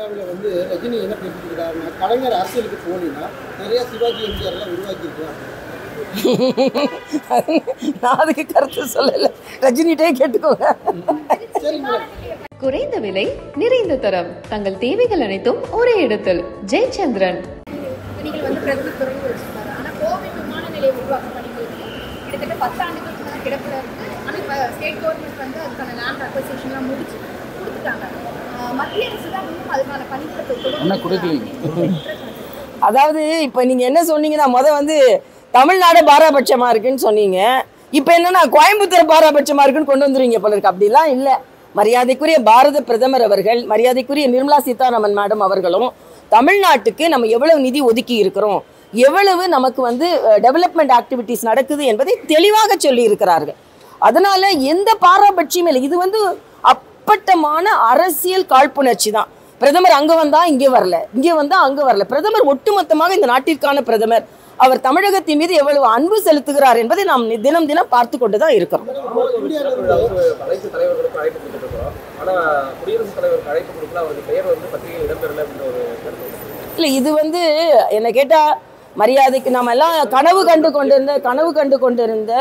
விழாவில் வந்து ரஜினி என்ன பேசியிருக்காருன்னா கலைஞர் அரசியலுக்கு போனீங்கன்னா நிறைய சிவாஜி எம்ஜிஆர் எல்லாம் உருவாக்கியிருக்கலாம் நான் அதுக்கு கருத்து சொல்லலை ரஜினிகிட்டே கேட்டுக்கோங்க சரிங்க மேடம் குறைந்த விலை நிறைந்த தரம் தங்கள் தேவைகள் அனைத்தும் ஒரே இடத்தில் ஜெயச்சந்திரன் நீங்கள் வந்து பிரதமர் துறையில் வச்சிருக்காரு ஆனால் கோவை விமான நிலையம் உருவாக்க பணிகளுக்கு கிட்டத்தட்ட பத்தாண்டுகளுக்கு மேலே கிடப்பில் இருக்கு ஆனால் இப்போ ஸ்டேட் கவர்மெண்ட் வந்து அதுக்கான லேண்ட் அக்வசிஷன்லாம் முடிச்சு கொடுத்துட்டாங்க ஆஹ் மத்திய அரசு தான் இன்னும் அதுக்கான பணிகளை தொடர்ந்து அதாவது இப்போ நீங்கள் என்ன சொன்னீங்கன்னா முத வந்து தமிழ்நாடு பாராபட்சமாக இருக்குன்னு சொன்னீங்க இப்போ என்னன்னா கோயம்புத்தூர் பாராபட்சமாக இருக்குன்னு கொண்டு வந்துருவீங்க போல இருக்கு அப்படிலாம் இல்லை மரியாதைக்குரிய பாரத பிரதமர் அவர்கள் மரியாதைக்குரிய நிர்மலா சீதாராமன் மேடம் அவர்களும் தமிழ்நாட்டுக்கு நம்ம எவ்வளவு நிதி ஒதுக்கி இருக்கிறோம் எவ்வளவு நமக்கு வந்து டெவலப்மெண்ட் ஆக்டிவிட்டீஸ் நடக்குது என்பதை தெளிவாக சொல்லி இருக்கிறார்கள் அதனால எந்த பாராபட்சியும் இல்லை இது வந்து அப்பட்டமான அரசியல் காழ்ப்புணர்ச்சி தான் பிரதமர் அங்க வந்தா இங்கே வரல இங்கே வந்தா அங்க வரல பிரதமர் ஒட்டுமொத்தமாக இந்த நாட்டிற்கான பிரதமர் அவர் தமிழகத்தின் மீது எவ்வளவு அன்பு செலுத்துகிறார் என்பதை நாம் தினம் தினம் பார்த்து கொண்டு தான் இருக்கிறோம் அனைத்து தலைவர்களுக்கும் அழைப்பு கொடுத்துருக்கிறோம் ஆனா குடியரசுத் தலைவருக்கு அழைப்பு கொடுக்கல அவருக்கு பெயர் வந்து பத்திரிகையில் இடம்பெறல அப்படின்ற ஒரு கருத்து இல்லை இது வந்து என்ன கேட்டால் மரியாதைக்கு நாம எல்லாம் கனவு கண்டு கொண்டிருந்த கனவு கண்டு கொண்டிருந்த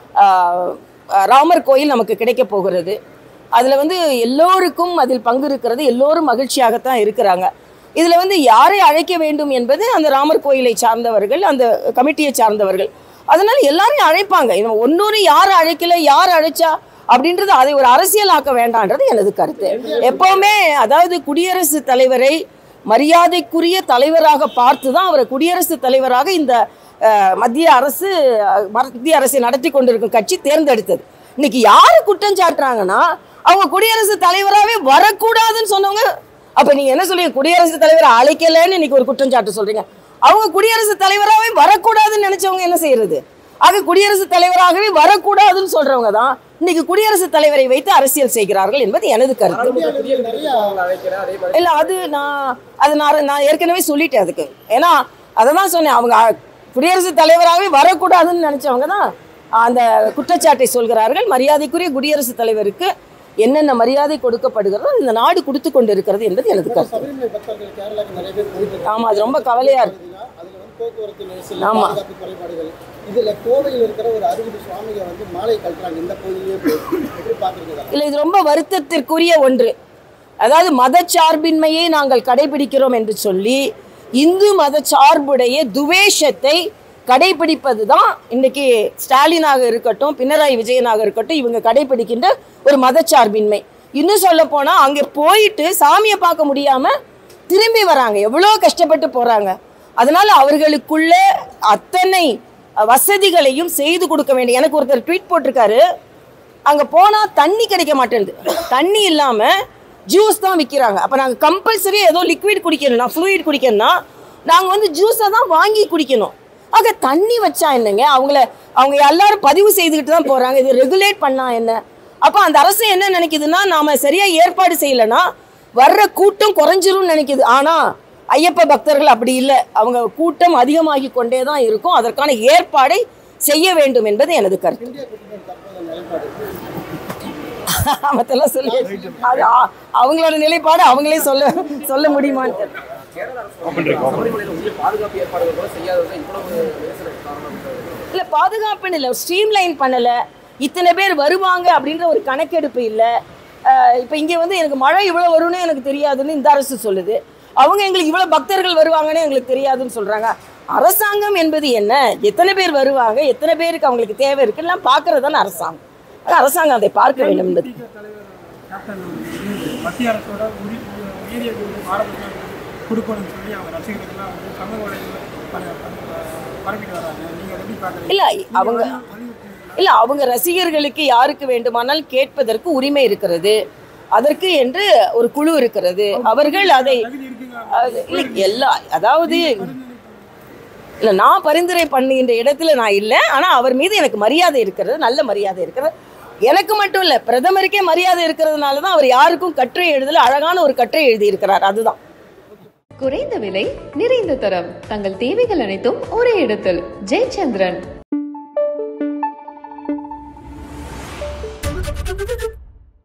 ஆஹ், ஆஹ், ராமர் கோயில் நமக்கு கிடைக்க போகிறது அதில் வந்து எல்லோருக்கும் அதில் பங்கு இருக்கிறது எல்லோரும் மகிழ்ச்சியாகத்தான் இருக்கிறாங்க இதில் வந்து யாரை அழைக்க வேண்டும் என்பது அந்த ராமர் கோயிலை சார்ந்தவர்கள் அந்த கமிட்டியை சார்ந்தவர்கள் அதனால எல்லாரையும் அழைப்பாங்க இவன் ஒன்னொரு யார் அழைக்கல யார் அழைச்சா அப்படின்றது அதை ஒரு அரசியலாக்க வேண்டான்றது எனது கருத்து எப்பவுமே அதாவது குடியரசுத் தலைவரை மரியாதைக்குரிய தலைவராக பார்த்து தான் அவரை குடியரசுத் தலைவராக இந்த அஹ், மத்திய அரசு அஹ், மத்திய அரசை நடத்தி கொண்டிருக்கும் கட்சி தேர்ந்தெடுத்தது இன்னைக்கு யாரு குற்றம் சாட்டுறாங்கன்னா அவங்க குடியரசுத் தலைவராகவே வரக்கூடாதுன்னு சொன்னவங்க அப்ப நீங்க என்ன சொல்றீங்க குடியரசுத் தலைவரை அழைக்கலன்னு இன்னைக்கு ஒரு குற்றம் சாட்டு சொல்றீங்க அவங்க குடியரசுத் தலைவராகவே வரக்கூடாதுன்னு நினைச்சவங்க என்ன செய்யறது ஆக குடியரசுத் தலைவராகவே வரக்கூடாதுன்னு சொல்றவங்க தான் இன்னைக்கு குடியரசுத் தலைவரை வைத்து அரசியல் செய்கிறார்கள் என்பது எனது கருத்து இந்தியாவில் நிறைய அவங்களை அழைக்கிறேன் அதே மாதிரி இல்ல அது நான் அது நான் நான் ஏற்கனவே சொல்லிட்டேன் அதுக்கு ஏன்னா அதை தான் சொன்னேன் அவங்க குடியரசுத் தலைவராகவே வரக்கூடாதுன்னு நினைச்சவங்க தான் அந்த குற்றச்சாட்டை சொல்கிறார்கள் மரியாதைக்குரிய குடியரசுத் தலைவருக்கு என்னென்ன மரியாதை கொடுக்கப்படுகிறதோ இந்த நாடு கொடுத்து கொண்டு இருக்கிறது என்பது எனது கருத்து சபரிமலை பக்தர்கள் கேரளாக்கு நிறைய பேர் போயிட்டு இருக்காங்க. ஆமா அது ரொம்ப கவலையா இருக்கு அதுல வந்து போக்குவரத்து நெரிசல் ஆமா. பாதுகாப்பு குறைபாடுகள் இதுல கோவையில் இருக்கிற ஒரு அறுபது சுவாமிக வந்து மாலை கட்டுறாங்க இந்த கோயிலே போய் எப்படி பாத்துருக்கீங்க இல்லை இது ரொம்ப வருத்தத்திற்குரிய ஒன்று அதாவது மதச்சார்பின்மையை நாங்கள் கடைபிடிக்கிறோம் என்று சொல்லி இந்து மத சார்புடைய துவேஷத்தை கடைபிடிப்பது தான் இன்னைக்கு ஸ்டாலினாக இருக்கட்டும் பினராயி விஜயனாக இருக்கட்டும் இவங்க கடைபிடிக்கின்ற ஒரு மதச்சார்பின்மை இன்னும் சொல்ல போனா அங்கே போயிட்டு சாமியை பார்க்க முடியாம திரும்பி வராங்க எவ்வளோ கஷ்டப்பட்டு போறாங்க அதனால அவர்களுக்குள்ள அத்தனை வசதிகளையும் செய்து கொடுக்க வேண்டும் எனக்கு ஒருத்தர் ட்வீட் போட்டிருக்காரு அங்கே போனால் தண்ணி கிடைக்க மாட்டேங்குது தண்ணி இல்லாமல் ஜூஸ் தான் விற்கிறாங்க அப்போ நாங்கள் கம்பல்சரி ஏதோ லிக்விட் குடிக்கணும்னா ஃப்ளூயிட் குடிக்கணும்னா நாங்கள் வந்து ஜூஸை தான் வாங்கி குடிக்கணும் ஆக தண்ணி வச்சா என்னங்க அவங்கள அவங்க எல்லாரும் பதிவு செய்துக்கிட்டு தான் போகிறாங்க இது ரெகுலேட் பண்ணா என்ன அப்போ அந்த அரசு என்ன நினைக்குதுன்னா நாம சரியாக ஏற்பாடு செய்யலைன்னா வர்ற கூட்டம் குறைஞ்சிரும்னு நினைக்குது ஆனால் ஐயப்ப பக்தர்கள் அப்படி இல்லை அவங்க கூட்டம் அதிகமாகி கொண்டே தான் இருக்கும் அதற்கான ஏற்பாடை செய்ய வேண்டும் என்பது எனது கருத்து இந்தியா கூட்டணி தற்போதைய நிலைப்பாடு மத்தெல்லாம் சொல்லி அது அ- அவங்களோட நிலைப்பாடு அவங்களே சொல்ல சொல்ல முடியுமான்னு தெரியல. கேரள அரசு சபரிமலையில் உரிய பாதுகாப்பு ஏற்பாடுகள் கூட செய்யாதது இவ்வளவு நெரிசலுக்கு காரணம் அப்படின்றது. இல்ல பாதுகாப்புன்னு இல்லை ஸ்ட்ரீம்லைன் பண்ணல இத்தனை பேர் வருவாங்க அப்படின்ற ஒரு கணக்கெடுப்பு இல்லை இப்போ இங்கே வந்து எனக்கு மழை இவ்வளோ வரும்னு எனக்கு தெரியாதுன்னு இந்த அரசு சொல்லுது அவங்க எங்களுக்கு இவ்வளோ பக்தர்கள் வருவாங்கன்னு எங்களுக்கு தெரியாதுன்னு சொல்கிறாங்க அரசாங்கம் என்பது என்ன எத்தனை பேர் வருவாங்க எத்தனை பேருக்கு அவங்களுக்கு தேவை இருக்குலாம் பார்க்கறது தானே அரசாங்கம் அது அரசாங்கம் அதை பார்க்க வேண்டும் என்பது தலைவர் கேப்டன் வந்து மத்திய அரசோட உரி உயரிய விருது பாரதத்தில் கொடுக்கணும்னு சொல்லி அவங்க ரசிகர்கள்லாம் வந்து சமூக வலைதளத்தில் பர- பர- பரப்பிட்டு வராங்க நீங்கள் எப்படி பார்க்குறீங்க இல்லை அவங்க இல்லை அவங்க ரசிகர்களுக்கு யாருக்கு வேண்டுமானால் கேட்பதற்கு உரிமை இருக்கிறது அதற்கு என்று ஒரு குழு இருக்கிறது அவர்கள் அதை அது- இல்லை எல்லா அதாவது இல்லை நான் பரிந்துரை பண்ணுகின்ற இடத்துல நான் இல்லை ஆனால் அவர் மீது எனக்கு மரியாதை இருக்கிறது நல்ல மரியாதை இருக்கிறது எனக்கு மட்டும் இல்லை பிரதமருக்கே மரியாதை இருக்கிறதுனால தான் அவர் யாருக்கும் கட்டுரை எழுதல அழகான ஒரு கட்டுரை எழுதியிருக்கிறார் அதுதான் குறைந்த விலை நிறைந்த தரம் தங்கள் தேவைகள் அனைத்தும் ஒரே இடத்தில் ஜெயச்சந்திரன்